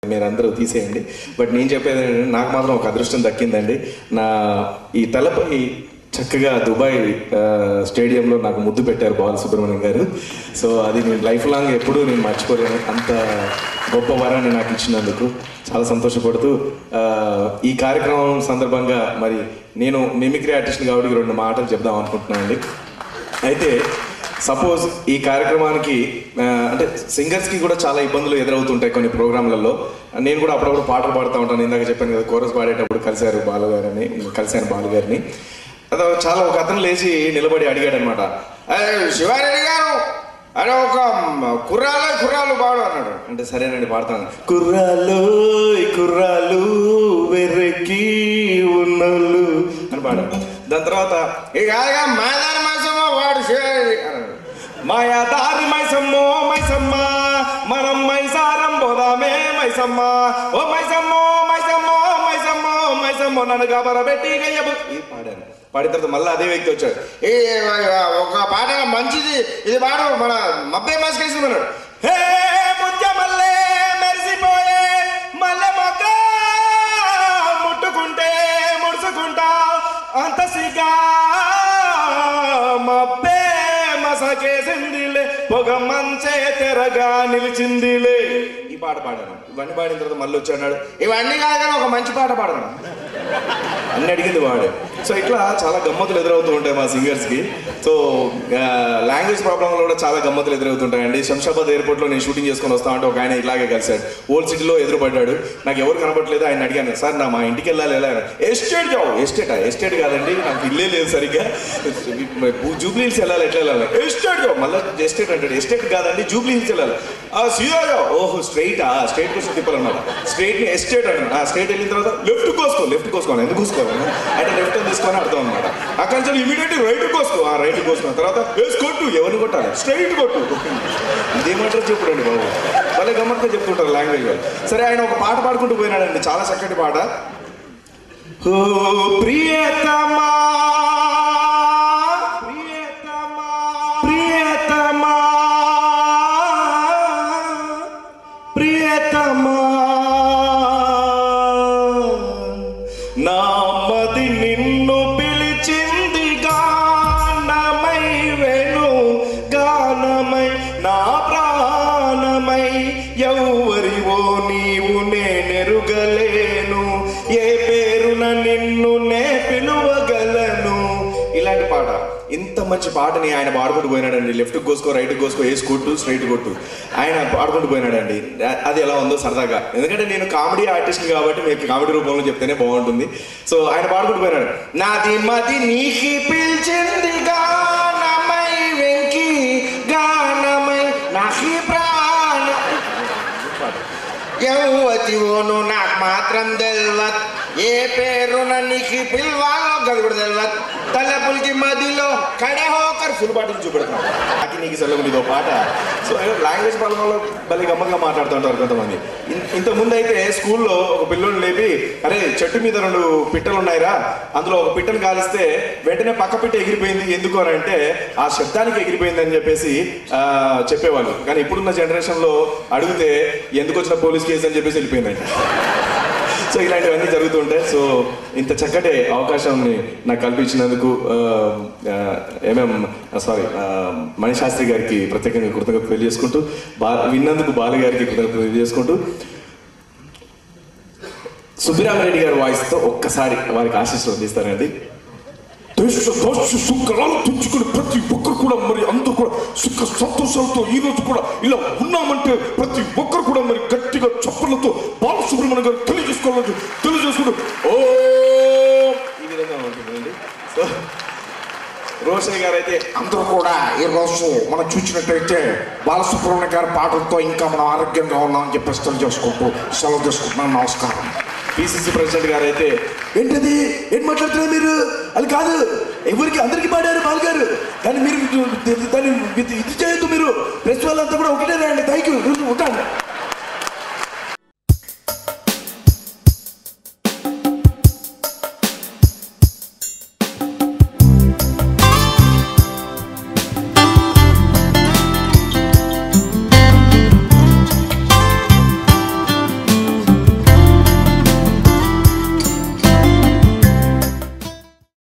మీరందరూ తీసేయండి బట్ నేను చెప్పేది ఏంటంటే నాకు మాత్రం ఒక అదృష్టం దక్కిందండి నా ఈ తలపై చక్కగా దుబాయ్ ఆ, స్టేడియంలో నాకు ముద్దు పెట్టారు బాలసుబ్రహ్మణ్యం గారు సో అది నేను లైఫ్ లాంగ్ ఎప్పుడూ నేను మర్చిపోలేను అంత గొప్ప వరాన్ని నాకు ఇచ్చినందుకు చాలా సంతోషపడుతూ ఆ, ఈ కార్యక్రమం సందర్భంగా మరి నేను మిమిక్రీ ఆర్టిస్ట్ కాబట్టి రెండు మాటలు చెప్దాం అనుకుంటున్నాను అండి అయితే సపోజ్ ఈ కార్యక్రమానికి ఆ, అంటే సింగర్స్కి కూడా చాలా ఇబ్బందులు ఎదురవుతుంటాయి కొన్ని ప్రోగ్రాంలలో నేను కూడా అప్పుడప్పుడు పాటలు పాడుతూ ఉంటాను ఇందాక చెప్పాను కదా కోరస్ పాడేటప్పుడు కలిశారు బాలుగారని కలిశాను బాలుగారిని అదో చాలా ఒక అతను లేచి నిలబడి అడిగాడు అనమాట శివారెడ్డి గారు అరే ఒక కుర్రాలే కుర్రాలు పాడు అన్నాడు అంటే సరేనండి పాడతాను కుర్రాలు కుర్రాలు వెర్రెక్కి ఉన్నోళ్ళు అని పాడాడు దాని తర్వాత ఇక మాదారి మైసమ్మ వాడు శివారెడ్డి అన్నాడు మాయాదారి మైసమ్మో మైసమ్మ మనం మైసారం పోదామే మైసమ్మ ఓ మైసమ్మో మైసమ్మో మైసమ్మో మైసమ్మో నన్ను కాబరబెట్టి గయ్యబు ఇది పాడాను పాడిన తర్వాత మళ్ళీ అదే వ్యక్తి వచ్చాడు ఏ ఒక పాట మంచిది ఇది పాడు మన మబ్బే మాస్కేసుకున్నాడు హే ముత్యమల్లే మెరిసిపోయే మల్లె మొగ్గ ముట్టుకుంటే ముడుచుకుంటా అంత సిగా మబ్బే మసకేసిందిలే పొగ మంచే తెరగా నిలిచిందిలే ఈ పాట పాడాను ఇవన్నీ పాడిన తర్వాత మళ్ళీ వచ్చాడు ఇవన్నీ కాదని ఒక మంచి పాట పాడను అన్ని అడిగింది వాడే సో ఇట్లా చాలా గమ్మతులు ఎదురవుతూ ఉంటాయి మా సింగర్స్కి సో లాంగ్వేజ్ ప్రాబ్లంలో కూడా చాలా గమ్మతులు ఎదురవుతుంటాయండి శంషాబాద్ ఎయిర్పోర్ట్లో నేను షూటింగ్ చేసుకొని వస్తా ఉంటే ఒక ఆయన ఇలాగే కలిశాడు ఓల్డ్ సిటీలో ఎదురుపడ్డాడు నాకు ఎవరు కనబడలేదు ఆయన అడిగాను సార్ నా మా ఇంటికి వెళ్ళాలి ఎలా ఎస్టేట్ జాబ్ ఎస్టేటా ఎస్టేట్ కాదండి నాకు ఇల్లే లేదు సరిగ్గా జూబ్లీ హిల్స్ వెళ్ళాలి ఎట్లా వెళ్ళాలి ఎస్టేట్ జాబ్ మళ్ళీ ఎస్టేట్ అంటాడు ఎస్టేట్ కాదండి జూబ్లీ హిల్స్ వెళ్ళాలి ఆ సీదా జాబ్ ఓహో స్ట్రైట్ ఆ స్ట్రైట్ కోసం తిప్పాలన్నమాట స్ట్రైట్ ని ఎస్టేట్ అంటాడు ఆ స్ట్రైట్ వెళ్ళిన తర్వాత లెఫ్ట్ కోసుకో లెఫ్ట్ కోసుకోవాలి ఎందుకు కోసుకోవాలి అంటే లెఫ్ట్ అని తీసుకొని అర్థం అనమాట అక్కడి నుంచి ఇమీడియట్ రైట్ కోసుకో ఆ రైట్ కోసుకున్న తర్వాత వేసి కొట్టు ఎవరిని కొట్టాలి స్ట్రైట్ కొట్టు ఇదేమంటారు చెప్పుడండి బాబు వాళ్ళే గమ్మత్తుగా చెప్తుంటారు లాంగ్వేజ్ వాళ్ళు సరే ఆయన ఒక పాట పాడుకుంటూ పోయినాడండి చాలా చక్కటి పాట ఓ ప్రియతమా ప్రియతమా ప్రియతమా ప్రియతమా నా మది నిన్ను పిలిచింది గానమై వెను గానమై నా ప్రాణమై ఎవ్వరివో నీవు నేనెరుగలేను ఏ పేరున నిన్ను నే పిలువగలను ఇలాంటి పాట ఇంత మంచి పాటని ఆయన పాడుకుంటూ పోయినాడండి లెఫ్ట్ కోసుకో రైట్ కోసుకో వేసి కొట్టు స్ట్రైట్ కొట్టు ఆయన పాడుకుంటూ పోయినాడండి అ- అది ఎలా ఉందో సరదాగా ఎందుకంటే నేను కామెడీ ఆర్టిస్ట్ కాబట్టి మీకు కామెడీ రూపంలో చెప్తేనే బాగుంటుంది సో ఆయన పాడుకుంటూ పోయినాడు నాది మది నీకి పిలిచింది గానమై వెంకి గానమై నాకి ప్రాణ యౌవతివోను నాకు మాత్రం తెల్వత్ ఏ పేరున నీకు పిలవాలో గది కూడా తెల్వత్ తలపులకి మదిలో కడే హోకర్ ఫుల్ బాటిల్ చూపెడతాం అది నీకు సెలవు ఇదో పాట సో లాంగ్వేజ్ పరంలో భలే గమ్మగా మాట్లాడుతుంటారు కొంతమంది ఇన్- ఇంతకుముందు అయితే స్కూల్లో ఒక పిల్లోని లేపి అరే చెట్టు మీద రెండు పిట్టలు ఉన్నాయిరా అందులో ఒక పిట్టను కాలిస్తే వెంటనే పక్క పిట్ట ఎగిరిపోయింది ఎందుకు అని అంటే ఆ శబ్దానికి ఎగిరిపోయింది అని చెప్పేసి ఆ, చెప్పేవాళ్ళు కానీ ఇప్పుడున్న జనరేషన్లో అడిగితే ఎందుకు వచ్చిన పోలీస్ కేసు అని చెప్పేసి వెళ్ళిపోయిందండి సో ఇలాంటివన్నీ జరుగుతుంటాయి సో ఇంత చక్కటి అవకాశాన్ని నాకు కల్పించినందుకు ఎంఎం సారీ మణిశాస్త్రి గారికి ప్రత్యేకంగా కృతజ్ఞత తెలియజేసుకుంటూ బా విన్నందుకు బాలు గారికి కృతజ్ఞత తెలియజేసుకుంటూ సుబ్బిరామరెడ్డి గారి వాయిస్తో ఒక్కసారి వారికి ఆశీస్సులు అందిస్తారండి దేశ దోష సుఖాలు తెచ్చుకుని ప్రతి ఒక్కరు కూడా మరి అందరూ కూడా సుఖ సంతోషాలతో ఈ రోజు కూడా ఇలా ఉన్నామంటే ప్రతి ఒక్కరు కూడా మరి గట్టిగా చప్పలతో బాలసుబ్రహ్మణ్యం గారు తెలియజేసుకోవాలని తెలియజేసుకుంటూ ఓ ఈ విధంగా ఉంటుందండి సో రోషయ్య గారు అయితే అందరూ కూడా ఈ రోజు మనం చూసినట్టయితే బాలసుబ్రహ్మణ్యం గారి పాటలతో ఇంకా మనం ఆరోగ్యంగా ఉన్నామని చెప్పేసి తెలియజేసుకుంటూ సెలవు చేసుకుంటున్నాను నమస్కారం పిసిసి ప్రెసిడెంట్ గారు అయితే ఏంటది ఏం మాట్లాడుతున్నారు మీరు అది కాదు ఎవరికి అందరికి పాడారు బాల్ గారు కానీ మీరు దాన్ని ఇది చేయొద్దు మీరు ప్రెస్ వాళ్ళంతా కూడా ఒకటే రండి థ్యాంక్ యూ ఉంటాను